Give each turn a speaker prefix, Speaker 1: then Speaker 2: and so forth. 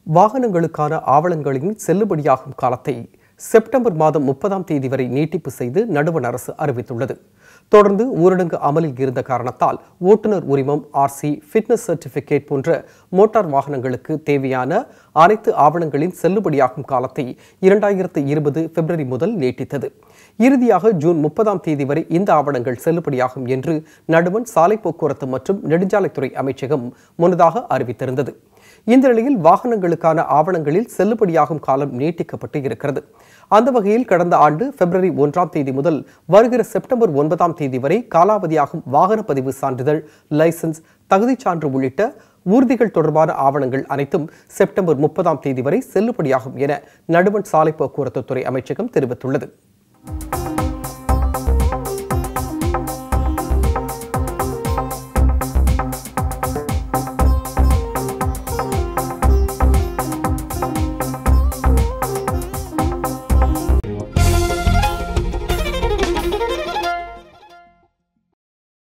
Speaker 1: வாகனங்களுக்கான ஆவணங்களின் செல்லுபடியாகும் காலத்தை செப்டம்பர் மாதம் முப்பதாம் தேதி வரை நீட்டிப்பு செய்து நடுவண் அரசு அறிவித்துள்ளது தொடர்ந்து ஊரடங்கு அமலில் இருந்த காரணத்தால் ஓட்டுநர் உரிமம் ஆர்சி ஃபிட்னஸ் சர்டிபிகேட் போன்ற மோட்டார் வாகனங்களுக்கு தேவையான அனைத்து ஆவணங்களின் செல்லுபடியாகும் காலத்தை இரண்டாயிரத்து இருபது பிப்ரவரி முதல் நீட்டித்தது இறுதியாக ஜூன் முப்பதாம் தேதி வரை இந்த ஆவணங்கள் செல்லுபடியாகும் என்று நடுவண் சாலை போக்குவரத்து மற்றும் நெடுஞ்சாலைத்துறை அமைச்சகம் முன்னதாக அறிவித்திருந்தது இந்த நிலையில் வாகனங்களுக்கான ஆவணங்களில் செல்லுபடியாகும் காலம் நீட்டிக்கப்பட்டு இருக்கிறது அந்த வகையில் கடந்த ஆண்டு பிப்ரவரி ஒன்றாம் தேதி முதல் வருகிற செப்டம்பர் ஒன்பதாம் தேதி வரை காலாவதியாகும் வாகன பதிவு சான்றிதழ் லைசன்ஸ் தகுதிச் சான்று உள்ளிட்ட ஊர்திகள் தொடர்பான ஆவணங்கள் அனைத்தும் செப்டம்பர் முப்பதாம் தேதி வரை செல்லுபடியாகும் என நடுவண் சாலை போக்குவரத்து துறை அமைச்சகம் தெரிவித்துள்ளது